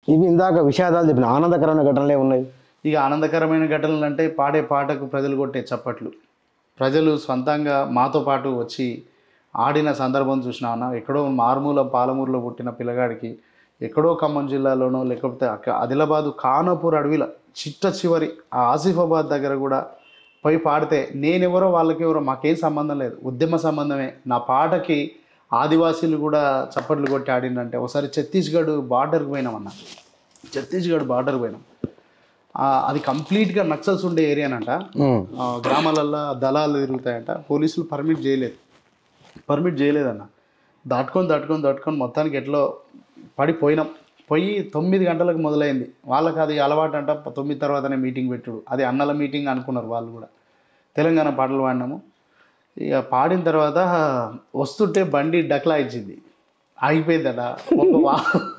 ఇవి ఇందాక విషాదాలు చెప్పిన ఆనందకరమైన ఘటనలే ఉన్నాయి ఇక ఆనందకరమైన ఘటనలు అంటే పాడే పాటకు ప్రజలు కొట్టే చప్పట్లు ప్రజలు సొంతంగా మాతో పాటు వచ్చి ఆడిన సందర్భం చూసినా అన్న ఎక్కడో మారుమూల పాలమూరులో పుట్టిన పిల్లగాడికి ఎక్కడో ఖమ్మం జిల్లాలోనో లేకపోతే అక్క ఆదిలాబాదు ఖానాపూర్ అడవిలో చిట్ట చివరి ఆ ఆసిఫాబాద్ దగ్గర కూడా పోయి పాడితే నేనెవరో వాళ్ళకి ఎవరో మాకేం సంబంధం లేదు ఉద్యమ సంబంధమే నా పాటకి ఆదివాసీలు కూడా చప్పట్లు కొట్టి ఆడిందంటే ఒకసారి ఛత్తీస్గఢ్ బార్డర్కి పోయినామన్న ఛత్తీస్గఢ్ బార్డర్కి పోయినాం ఆ, అది కంప్లీట్గా నక్సల్స్ ఉండే ఏరియానంట ఉమ్. ఆ, గ్రామాలల్లో దళాలు తిరుగుతాయంట పోలీసులు పర్మిట్ చేయలేదు పర్మిట్ చేయలేదన్న దాటుకొని దాటుకొని దాటుకొని మొత్తానికి ఎట్లో పడిపోయినాం పోయి తొమ్మిది గంటలకు మొదలైంది వాళ్ళకి అది అలవాటు అంట తొమ్మిది తర్వాతనే మీటింగ్ పెట్టుడు అది అన్నల మీటింగ్ అనుకున్నారు వాళ్ళు కూడా తెలంగాణ పాటలు పాడినాము ఇక పాడిన తర్వాత వస్తుంటే బండి డక్లా ఇచ్చింది ఆగిపోయిందట ఒక వా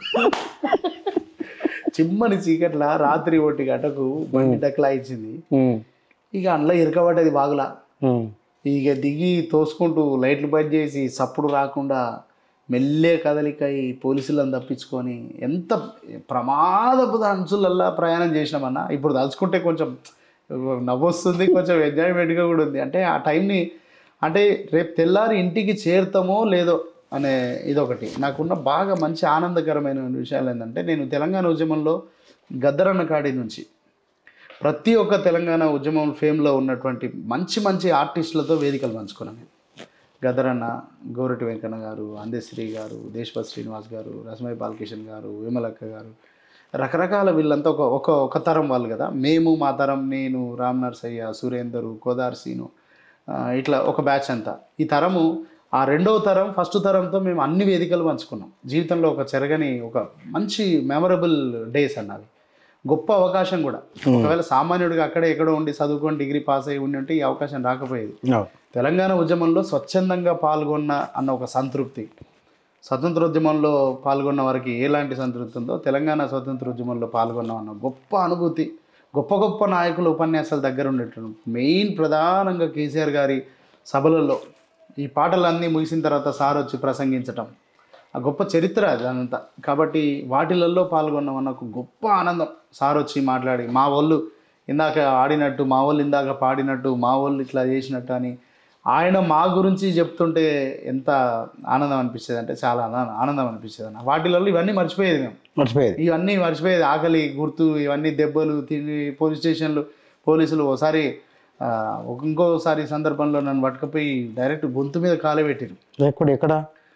చిమ్మని చీకట్ల రాత్రి ఒంటి గంటకు బండి డక్లా ఇచ్చింది ఉమ్. ఇక అందులో ఇరకబడ్డది బాగులా ఉమ్. ఇక దిగి తోసుకుంటూ లైట్లు బంద్ చేసి సప్పుడు రాకుండా మెల్లే కదలికై పోలీసులను తప్పించుకొని ఎంత ప్రమాదపు అంచులల్లా ప్రయాణం చేసినామన్నా ఇప్పుడు తలుచుకుంటే కొంచెం నవ్వొస్తుంది కొంచెం ఎంజాయ్మెంట్గా కూడా ఉంది అంటే ఆ టైంని అంటే రేపు తెల్లారి ఇంటికి చేరుతామో లేదో అనే ఇదొకటి నాకున్న బాగా మంచి ఆనందకరమైన విషయాలు ఏంటంటే నేను తెలంగాణ ఉద్యమంలో గద్దరన్న కాడి నుంచి ప్రతి ఒక్క తెలంగాణ ఉద్యమం ఫేమ్లో ఉన్నటువంటి మంచి మంచి ఆర్టిస్టులతో వేదికలు పంచుకున్నాను నేను గదరన్న గోరటి వెంకన్న గారు అందశ్రీ గారు దేశపతి శ్రీనివాస్ గారు రసమయ్య బాలకిషన్ గారు విమలక్క గారు రకరకాల వీళ్ళంతా ఒక ఒక ఒక తరం వాళ్ళు కదా మేము మా తరం నేను రామ్ నర్సయ్య సురేందరు కోదార్ సీను ఆ, ఇట్లా ఒక బ్యాచ్ అంతా ఈ తరము ఆ రెండవ తరం ఫస్ట్ తరంతో మేము అన్ని వేదికలు పంచుకున్నాం జీవితంలో ఒక చెరగని ఒక మంచి మెమరబుల్ డేస్ అన్నవి గొప్ప అవకాశం కూడా ఒకవేళ సామాన్యుడిగా అక్కడే ఎక్కడో ఉండి చదువుకొని డిగ్రీ పాస్ అయి ఉండి ఉంటే ఈ అవకాశం రాకపోయేది అవును. తెలంగాణ ఉద్యమంలో స్వచ్ఛందంగా పాల్గొన్న అన్న ఒక సంతృప్తి స్వతంత్రోద్యమంలో పాల్గొన్న వారికి ఎలాంటి సంతృప్తి ఉందో తెలంగాణ స్వతంత్రోద్యమంలో పాల్గొన్నాం అన్న గొప్ప అనుభూతి గొప్ప గొప్ప నాయకుల ఉపన్యాసాల దగ్గర ఉండేటట్టు మెయిన్ ప్రధానంగా కేసీఆర్ గారి సభలలో ఈ పాటలన్నీ ముగిసిన తర్వాత సార్ వచ్చి ప్రసంగించటం ఆ గొప్ప చరిత్ర అదంతా కాబట్టి వాటిలలో పాల్గొన్నాం అన్న ఒక గొప్ప ఆనందం సార్ వచ్చి మాట్లాడి మా వాళ్ళు ఇందాక ఆడినట్టు మా వాళ్ళు ఇందాక పాడినట్టు మా వాళ్ళు ఇట్లా చేసినట్టు అని ఆయన మా గురించి చెప్తుంటే ఎంత ఆనందం అనిపించేది అంటే చాలా ఆనందం ఆనందం అనిపించేది అన్న వాటిలలో ఇవన్నీ మర్చిపోయేది మేము మర్చిపోయేది ఇవన్నీ మర్చిపోయేది ఆకలి గుర్తు ఇవన్నీ దెబ్బలు తిండి పోలీస్ స్టేషన్లు పోలీసులు ఒకసారి ఆ, ఒక- ఇంకోసారి సందర్భంలో నన్ను పట్టుకుపోయి డైరెక్ట్ గొంతు మీద కాలబెట్టారు ఎక్కడ ఎక్కడ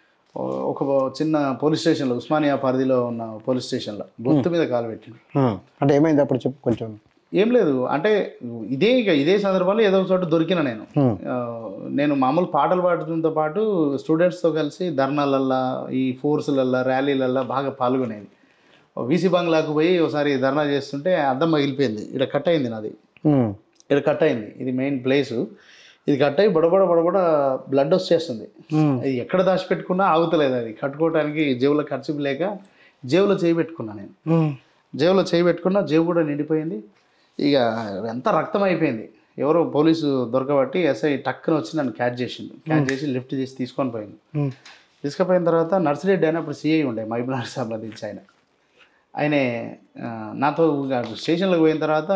ఒక చిన్న పోలీస్ స్టేషన్లో ఉస్మానియా పరిధిలో ఉన్న పోలీస్ స్టేషన్లో గొంతు మీద కాలబెట్టారు ఉమ్. అంటే ఏమైంది అప్పుడు చెప్పు కొంచెం ఏం లేదు అంటే ఇదే ఇక ఇదే సందర్భంలో ఏదో ఒక చోట దొరికిన నేను ఉమ్. ఆ, నేను మామూలు పాటలు పాడటంతో పాటు స్టూడెంట్స్తో కలిసి ధర్నాలల్లా ఈ ఫోర్సులల్లా ర్యాలీలల్లా బాగా పాల్గొనేది వీసీ బంగ్లాకు పోయి ఒకసారి ధర్నా చేస్తుంటే అద్దం పగిలిపోయింది ఇక్కడ కట్ అయింది నాది ఉమ్. ఇక్కడ కట్ అయింది ఇది మెయిన్ ప్లేసు ఇది కట్ అయ్యి బడబడ బడబడ బ్లడ్ వచ్చేస్తుంది ఉమ్. అది ఎక్కడ దాచిపెట్టుకున్నా ఆగుతలేదు అది కట్టుకోవడానికి జేబులో ఖర్చు లేక జేబులో చేయి పెట్టుకున్నా నేను ఉమ్. జేబులో చేయి పెట్టుకున్నా జేబు కూడా నిండిపోయింది ఇక ఎంత రక్తం అయిపోయింది ఎవరో పోలీసు దొరకబట్టి ఎస్ఐ టక్కున వచ్చి నన్ను క్యాచ్ చేసిండు క్యాచ్ చేసి లిఫ్ట్ చేసి తీసుకొని పోయింది ఉమ్. తీసుకుపోయిన తర్వాత నర్సిరెడ్డి అని అప్పుడు సిఐ ఉండే మహబూబ్నగర్ సాబ్లో దించి ఆయన ఆయనే ఆ, నాతో ఇక స్టేషన్లోకి పోయిన తర్వాత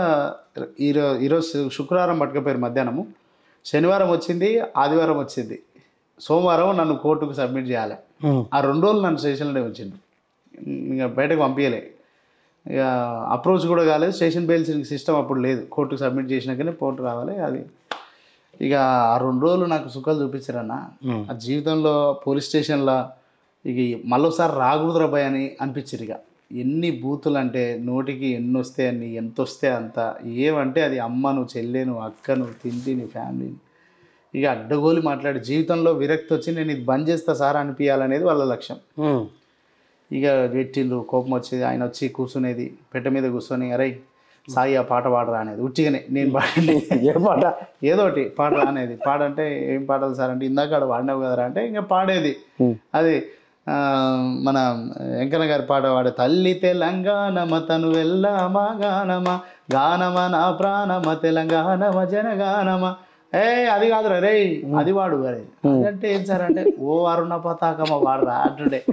ఈరోజు ఈరోజు శుక్రవారం పట్టుకపోయారు మధ్యాహ్నము శనివారం వచ్చింది ఆదివారం వచ్చింది సోమవారం నన్ను కోర్టుకు సబ్మిట్ చేయాలి ఉమ్. ఆ రెండు రోజులు నన్ను స్టేషన్లోనే వచ్చిండు ఇంకా బయటకు పంపించలే ఇక అప్రోచ్ కూడా కాలేదు స్టేషన్ బెయిల్స్ సిస్టమ్ అప్పుడు లేదు కోర్టుకు సబ్మిట్ చేసినాకనే కోర్టు రావాలి అది ఇక ఆ రెండు రోజులు నాకు సుఖాలు చూపించారన్న ఉమ్. ఆ జీవితంలో పోలీస్ స్టేషన్లో ఇక మళ్ళీసారి రాకూడదురా భయ అని అనిపించారు ఇక ఎన్ని బూతులు అంటే నోటికి ఎన్ని వస్తే అన్ని ఎంత వస్తే అంత ఏమంటే అది అమ్మను చెల్లెను అక్కను తింటి నీ ఫ్యామిలీని ఇక అడ్డగోలు మాట్లాడి జీవితంలో విరక్తి వచ్చి నేను ఇది బంద్ చేస్తా సార్ అనిపించాలనేది వాళ్ళ లక్ష్యం ఉమ్. ఇక పెట్టిండ్రు కోపం వచ్చేది ఆయన వచ్చి కూర్చునేది పెట్టె మీద కూర్చొని అరే సాయి ఆ పాట పాడరా అనేది ఉట్టిగానే నేను పాడండి ఏ పాట ఏదో ఒకటి పాడరా అనేది పాడంటే ఏం పాడాలి సార్ అంటే ఇందాక ఆడ పాడినావు కదరా అంటే ఇంకా పాడేది ఉమ్. అది ఆ, మన వెంకన్న గారి పాట పాడే తల్లి తెలంగాణమ తను వెళ్ళమా గానమ గానమ నా ప్రాణమ తెలంగాణమ జనగానమ ఏ అది కాదురా రే అది వాడు అరే అంటే ఏం సార్ అంటే ఓ అరుణ పతాకమ వాడరా అంటుండే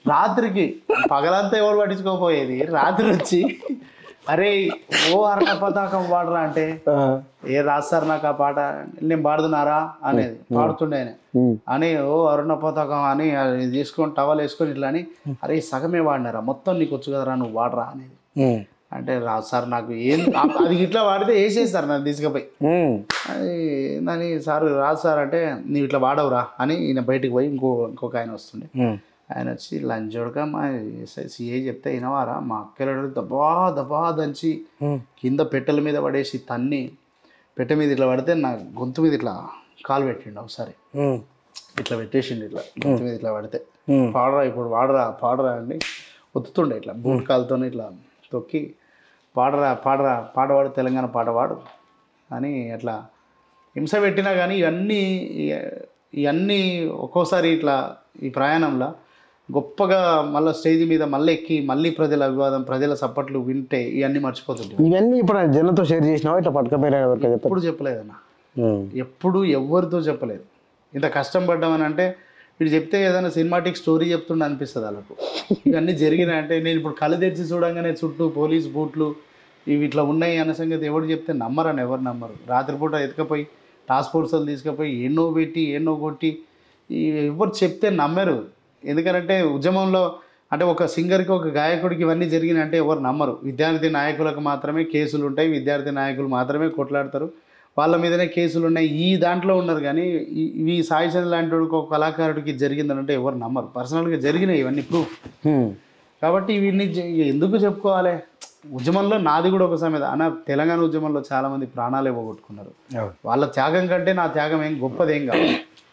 రాత్రికి పగలంతా ఎవరు పట్టించుకోపోయేది రాత్రి వచ్చి అరే ఓ అరణ పతాకం పాడరా అంటే ఆ, ఏ రాస్తారు నాకు ఆ పాట నేను పాడుతున్నారా అనేది పాడుతుండే ఆయన. ఉమ్, అని ఓ అరుణ పతాకం అని అది తీసుకొని టవల్ వేసుకొని ఇట్లా అని అరే సగమే వాడినారా మొత్తం నీకు వచ్చు కదరా నువ్వు వాడరా అనేది ఉమ్, అంటే రాదు సార్ నాకు ఏం అది ఇట్లా వాడితే వేసేస్తారు నన్ను తీసుకుపోయి ఉమ్, అది దాని సార్ రాదు సార్ అంటే నీవు ఇట్లా వాడవురా అని ఈయన బయటికి పోయి ఇంకో ఇంకొక ఆయన వస్తుండే ఉమ్, ఆయన వచ్చి లంచ్ ఉడక మా సిఏ చెప్తే వినవారా మా అక్కలు దబా దబా దంచి ఉమ్, కింద పెట్టెల మీద పడేసి తన్ని పెట్టె మీద ఇట్లా పడితే నా గొంతు మీద ఇట్లా కాలు పెట్టిండు ఒకసారి ఉమ్, ఇట్లా పెట్టేసిండు ఇట్లా గొంతు మీద ఇట్లా పడితే ఉమ్. పాడరా ఇప్పుడు వాడరా పాడరా అండి ఒత్తుతుండే ఇట్లా బూట్ కాలుతో ఇట్లా తొక్కి పాడరా పాడరా పాడవాడు తెలంగాణ పాట పాడు అని అట్లా హింస పెట్టినా కానీ ఇవన్నీ ఇవన్నీ ఒక్కోసారి ఇట్లా ఈ ప్రయాణంలో గొప్పగా మళ్ళీ స్టేజ్ మీద మళ్ళీ ఎక్కి మళ్ళీ ప్రజల అభివాదం ప్రజల సప్పట్లు వింటే ఇవన్నీ మర్చిపోతుంటాయి ఇవన్నీ ఇప్పుడు జనంతో షేర్ చేసినావా ఇట్లా పట్టుకపోయినా ఎవరికి చెప్పారు ఎప్పుడు చెప్పలేదన్న ఉమ్, ఎప్పుడు ఎవరితో చెప్పలేదు ఇంత కష్టం పడ్డామని అంటే వీడు చెప్తే ఏదైనా సినిమాటిక్ స్టోరీ చెప్తుండ అనిపిస్తుంది వాళ్ళకు ఇవన్నీ జరిగినాయంటే నేను ఇప్పుడు కళ్ళు తెరిచి చూడంగానే చుట్టూ పోలీస్ బూట్లు ఇవి ఇట్లా ఉన్నాయి అన్న సంగతి ఎవరు చెప్తే నమ్మరని ఎవరు నమ్మరు రాత్రిపూట ఎత్తుకపోయి టాస్క్ ఫోర్స్లు తీసుకుపోయి ఎన్నో పెట్టి ఎన్నో కొట్టి ఈ ఎవరు చెప్తే నమ్మరు ఎందుకంటే ఉద్యమంలో అంటే ఒక సింగర్కి ఒక గాయకుడికి ఇవన్నీ జరిగినాయంటే ఎవరు నమ్మరు విద్యార్థి నాయకులకు మాత్రమే కేసులు ఉంటాయి విద్యార్థి నాయకులు మాత్రమే కొట్లాడతారు వాళ్ళ మీదనే కేసులు ఉన్నాయి ఈ దాంట్లో ఉన్నారు కానీ ఈ- ఈ సాయి చంద్ర లాంటి వాడికి ఒక కళాకారుడికి జరిగిందంటే ఎవరు నమ్మరు పర్సనల్గా జరిగినాయి ఇవన్నీ ప్రూఫ్ ఉమ్, కాబట్టి ఇవన్నీ జ- ఎందుకు చెప్పుకోవాలి ఉద్యమంలో నాది కూడా ఒక సమేత అన్న తెలంగాణ ఉద్యమంలో చాలామంది ప్రాణాలు ఇవ్వగొట్టుకున్నారు అవును. వాళ్ళ త్యాగం కంటే నా త్యాగం ఏం గొప్పదేం కాదు